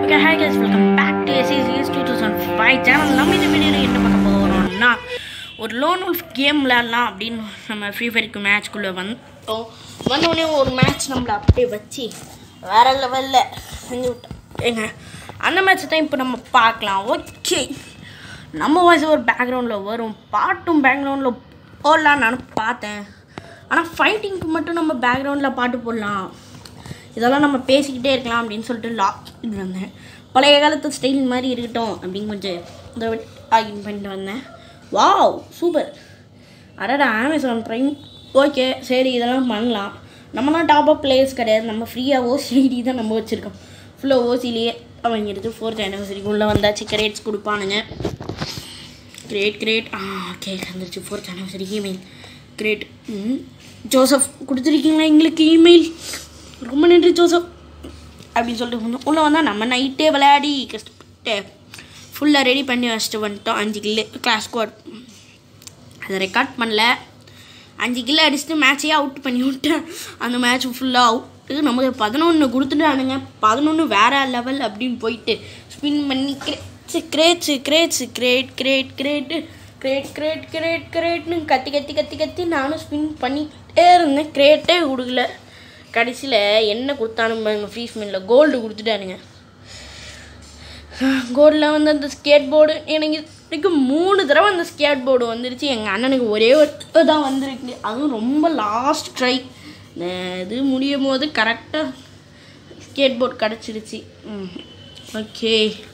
Okay hi guys welcome back to SECS two thousand five channel நம்ம இந்த வீடியோவில் என்ன பார்க்க போகிறோம்னா ஒரு லோன் உல்ஃப் கேம் விளையாடலாம் அப்படின்னு நம்ம ஃப்ரீ ஃபயருக்கு மேட்ச்குள்ளே வந்தோம் வந்தோடனே ஒரு மேட்ச் நம்மளை அப்படியே வச்சு வேற லெவலில் செஞ்சு விட்டோம் ஏங்க அந்த மேட்ச்சை தான் இப்போ நம்ம பார்க்கலாம் ஓகே நம்ம வாய்ஸ் ஒரு பேக்ரவுண்டில் வரும் பாட்டும் பேக்ரவுண்டில் போடலான்னு நான் பார்த்தேன் ஆனால் ஃபைட்டிங்க்கு மட்டும் நம்ம பேக்ரவுண்டில் பாட்டு போடலாம் இதெல்லாம் நம்ம பேசிக்கிட்டே இருக்கலாம் அப்படின்னு சொல்லிட்டு லாக் இது வந்தேன் பழைய காலத்து ஸ்டைல் மாதிரி இருக்கட்டும் அப்படின்னு கொஞ்சம் இதை லாகின் பண்ணிட்டு வந்தேன் வாவ் சூப்பர் அடடா அமேசான் ப்ரைம் ஓகே சரி இதெல்லாம் பண்ணலாம் நம்மலாம் டாப் அப் பிளேயர்ஸ் கிடையாது நம்ம ஃப்ரீயாக ஓசிடி தான் நம்ம வச்சுருக்கோம் ஃபுல்லாக ஓசிலேயே வாங்கிடுது ஃபோர்த் ஆனிவர்சரிக்கு உள்ளே வந்தாச்சு கிரேட்ஸ் கொடுப்பானுங்க கிரேட் கிரேட் ஆ ஓகே வந்துருச்சு ஃபோர்த் ஆனிவர்சரி இமெயில் கிரேட் ம் ஜோசப் கொடுத்துருக்கீங்களா எங்களுக்கு இமெயில் ரொம்ப நன்றி ஜோசப் அப்படின்னு சொல்லிட்டு வந்தோம் உள்ளே வந்தால் நம்ம நைட்டே விளையாடி கஷ்டப்பட்டு ஃபுல்லாக ரெடி பண்ணி வச்சுட்டு வந்துட்டோம் அஞ்சு கில்லு கிளாஸ் கோட் அதை ரெக்கார்ட் பண்ணல அஞ்சு கில்லு அடிச்சுட்டு மேட்சையே அவுட் பண்ணி விட்டேன் அந்த மேட்ச் ஃபுல்லாக அவுட்டு நமக்கு பதினொன்று கொடுத்துட்டானுங்க பதினொன்று வேற லெவல் அப்படின்னு போயிட்டு ஸ்பின் பண்ணி crates crates crates crate crate crate crate crate crate கிரேட்னு கத்தி கத்தி கத்தி கத்தி நானும் ஸ்பின் பண்ணிக்கிட்டே இருந்தேன் கிரேட்டே கொடுக்கல கடைசியில் என்ன கொடுத்தானுங்க ஃப்ரீ ஸ்பின்னில் கோல்டு கொடுத்துட்டானுங்க கோல்டில் வந்து அந்த ஸ்கேட் போர்டு எனக்கு இதுக்கு மூணு தடவை அந்த ஸ்கேட் போர்டு வந்துருச்சு எங்கள் அண்ணனுக்கு ஒரே ஒரு தான் வந்திருக்கு அதுவும் ரொம்ப லாஸ்ட் ட்ரை இது முடியும் போது கரெக்டாக ஸ்கேட் போர்டு கிடச்சிருச்சு ஓகே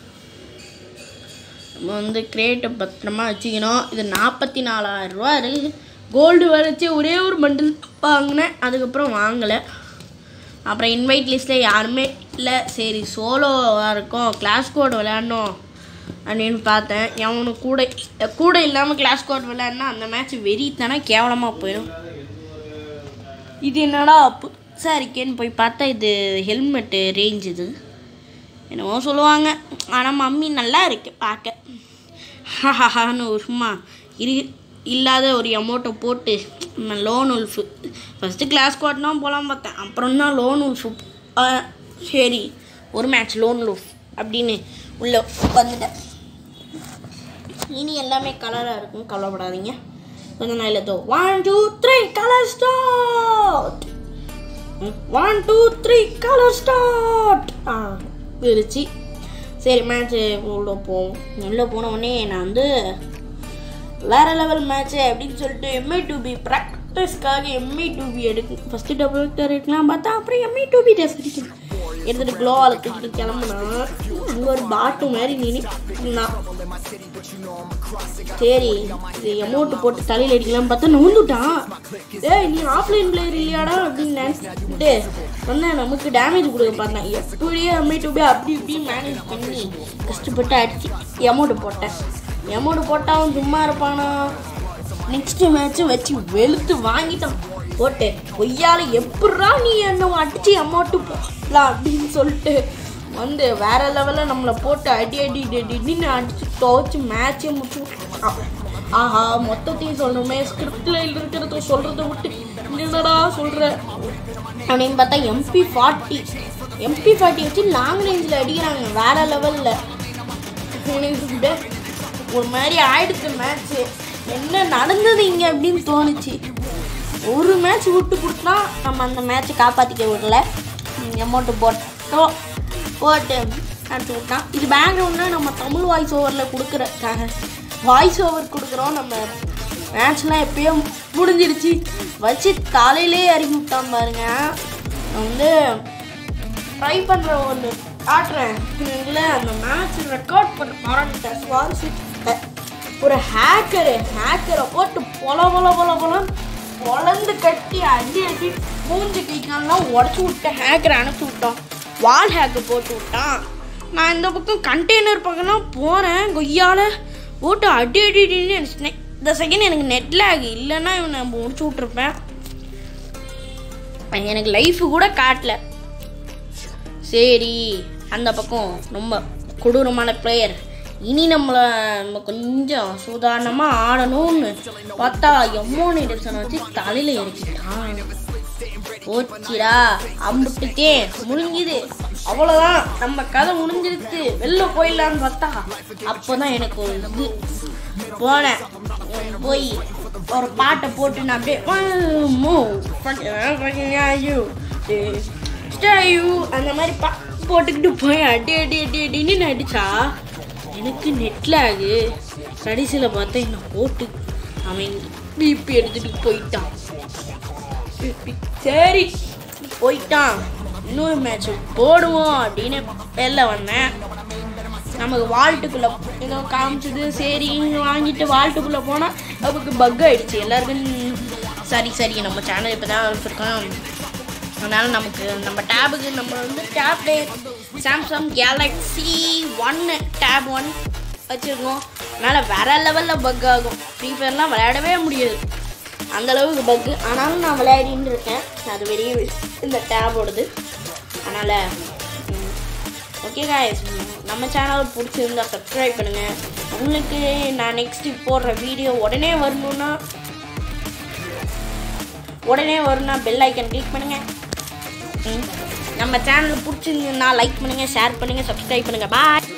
நம்ம வந்து கிரேட்டை பத்திரமா வச்சுக்கணும் இது நாற்பத்தி நாலாயிரரூவா இருக்குது கோல்டு வரைச்சி ஒரே ஒரு பண்டில் வாங்கினேன் அதுக்கப்புறம் வாங்கலை அப்புறம் இன்வைட் லிஸ்ட்டில் யாருமே இல்லை சரி சோலோவாக இருக்கும் கிளாஸ் கோட் விளையாடணும் அப்படின்னு பார்த்தேன் எவனு கூட கூட இல்லாமல் கிளாஸ் கோட் விளையாடினா அந்த மேட்ச் வெறித்தானே கேவலமாக போயிடும் இது என்னடா புதுசாக இருக்கேன்னு போய் பார்த்தா இது ஹெல்மெட்டு ரேஞ்ச் இது என்னவோ சொல்லுவாங்க ஆனால் மம்மி நல்லா இருக்கு பார்க்க ஹஹான்னு ஒரு சும்மா இரு இல்லாத ஒரு அமௌண்ட்டை போட்டு லோன் உல்ஃபு ஃபஸ்ட்டு கிளாஸ் கோட்னா போகலாம் பார்த்தேன் அப்புறம் தான் லோன் உல்ஃபு சரி ஒரு மேட்ச் லோன் லூஃப் அப்படின்னு உள்ளே வந்துட்டேன் இனி எல்லாமே கலராக இருக்கும் கவலைப்படாதீங்க கொஞ்சம் நாள் தோ one two three colour start one two three colour start ஆ இருச்சு சரி மேட்ச்சு உள்ளே போவோம் உள்ளே போன உடனே நான் வந்து வேற லெவல் மேட்ச்சு அப்படின்னு சொல்லிட்டு எம்ஐ டூ பி ப்ராக்டிஸ்க்காக எம்ஐ டூ பி எடுக்கணும் ஃபஸ்ட்டு டபுள் டர் எடுக்கலாம் பார்த்தா அப்புறம் எம்ஐ டூ பி டெஸ்ட் அடிக்கணும் எடுத்துகிட்டு க்ளோவால் தூக்கிட்டு கிளம்புனா அங்கே ஒரு பாட்டு மாதிரி நின்னா சரி இது அமௌண்ட் போட்டு தலையில் அடிக்கலாம் பார்த்தா நோந்துட்டான் ஏய் நீ ஆஃப்லைன் பிளேயர் இல்லையாடா அப்படின்னு நினச்சிட்டு வந்தேன் நமக்கு டேமேஜ் கொடுக்க பார்த்தேன் எப்படியே எம்ஐ டூ பி அப்படி இப்படி மேனேஜ் பண்ணி கஷ்டப்பட்டு அடிச்சு அமௌண்ட் போட்டேன் அமௌண்ட் போட்டால் அவன் சும்மா இருப்பானா நெக்ஸ்ட் மேட்ச்சும் வச்சு வெளுத்து வாங்கிட்டான் போட்டு பொய்யால எப்படா நீ என்ன அடிச்சு அமௌண்ட்டு போடலாம் அப்படின்னு சொல்லிட்டு வந்து வேற லெவலில் நம்மளை போட்டு அடி அடி அடி அடின்னு அடிச்சு துவச்சி மேட்சே முடிச்சு விட்டான். ஆஹா மொத்தத்தையும் சொல்லணுமே ஸ்கிரிப்டில் இருக்கிறத சொல்கிறத விட்டு என்னடா சொல்கிற அப்படின்னு பார்த்தா எம்பி ஃபார்ட்டி எம்பி ஃபார்ட்டி வச்சு லாங் ரேஞ்சில் அடிக்கிறாங்க வேற லெவலில் எனக்கு ஒரு மாதிரி ஆயிடுச்சு மேட்ச்சு என்ன நடந்தது இங்கே அப்படின்னு தோணுச்சு ஒரு மேட்ச் விட்டு கொடுத்தா நம்ம அந்த மேட்ச்சை காப்பாற்றிக்க விடல அமௌண்ட்டு போட்டோம் போட்டு அடிச்சு விட்டான் இது பேக்ரவுண்ட்னா நம்ம தமிழ் வாய்ஸ் ஓவரில் கொடுக்குறக்காக வாய்ஸ் ஓவர் கொடுக்குறோம் நம்ம மேட்ச்லாம் எப்பயோ முடிஞ்சிடுச்சு வச்சு தலையிலே இறக்கி விட்டான் பாருங்க நான் வந்து ட்ரை பண்ணுற ஒன்று காட்டுறேன் இல்லை அந்த மேட்ச் ரெக்கார்ட் பண்ண மறந்துட்டேன் சுவாரஸ்யத்தை ஒரு ஹேக்கரு ஹேக்கரை போட்டு பொல பொல பொல பொலம் பொலந்து கட்டி அடி அடி மூஞ்சி கைக்காலாம் உடச்சி விட்டு ஹேக்கரை அனுப்பி விட்டோம் வால் ஹேக்கை போட்டு விட்டான் நான் இந்த பக்கம் கண்டெய்னர் பக்கம்லாம் போகிறேன் கொய்யால் போட்டு அடி அடி அடின்னு அடிச்சிட்டேன் இந்த செகண்ட் எனக்கு நெட் லேக் இல்லைன்னா இவனை முடிச்சு விட்ருப்பேன் எனக்கு லைஃபு கூட காட்டல சரி அந்த பக்கம் ரொம்ப கொடூரமான பிளேயர் இனி நம்மளை நம்ம கொஞ்சம் சுதாரணமாக ஆடணும்னு பார்த்தா எம்மோனிடேஷன் வச்சு தலையில் இறக்கிட்டான் போச்சுடா அம்புட்டுக்கே முடிஞ்சுது அவ்வளோதான் நம்ம கதை முடிஞ்சிருச்சு வெளில போயிடலான்னு பார்த்தா அப்போதான் எனக்கு ஒரு இது போனேன் உம், போய் ஒரு பாட்டை போட்டு நான் அப்படியே மூவ் யூ யூ அந்த மாதிரி பா போட்டுக்கிட்டு போய் அடி அடி அடி அடின்னு நான் அடிச்சா எனக்கு நெட்டில் ஆகு கடைசியில் பார்த்தா என்ன போட்டு அவன் பிபி எடுத்துட்டு போயிட்டான் சரி போயிட்டான் இன்னொரு மேட்ச் போடுவோம் அப்படின்னு வெளில வந்தேன் நமக்கு வால்ட்டுக்குள்ளே ஏதோ காமிச்சது சரி வாங்கிட்டு வால்ட்டுக்குள்ளே போனால் நமக்கு பக் ஆயிடுச்சு எல்லாருக்கும் சரி சரி நம்ம சேனல் இப்போ தான் வச்சுருக்கோம் அதனால் நமக்கு நம்ம டேபுக்கு நம்ம வந்து டேப்லே சாம்சங் கேலக்ஸி ஒன்று டேப் ஒன் வச்சுருக்கோம் அதனால் வேற லெவலில் பக் ஆகும் ஃப்ரீ ஃபயர்லாம் விளையாடவே முடியாது அந்த அளவுக்கு பக்கு ஆனாலும் நான் விளையாடின்னு இருக்கேன் அது வெளியே இந்த டேபோடது அதனால் ஓகே காய்ஸ் நம்ம சேனல் பிடிச்சிருந்தா சப்ஸ்கிரைப் பண்ணுங்கள் உங்களுக்கு நான் நெக்ஸ்ட் போடுற வீடியோ உடனே வரணும்னா உடனே வரும்னா பெல் ஐக்கன் கிளிக் பண்ணுங்கள் ம். நம்ம சேனல் பிடிச்சிருந்ததுன்னா லைக் பண்ணுங்கள் ஷேர் பண்ணுங்கள் சப்ஸ்கிரைப் பண்ணுங்கள் பாய்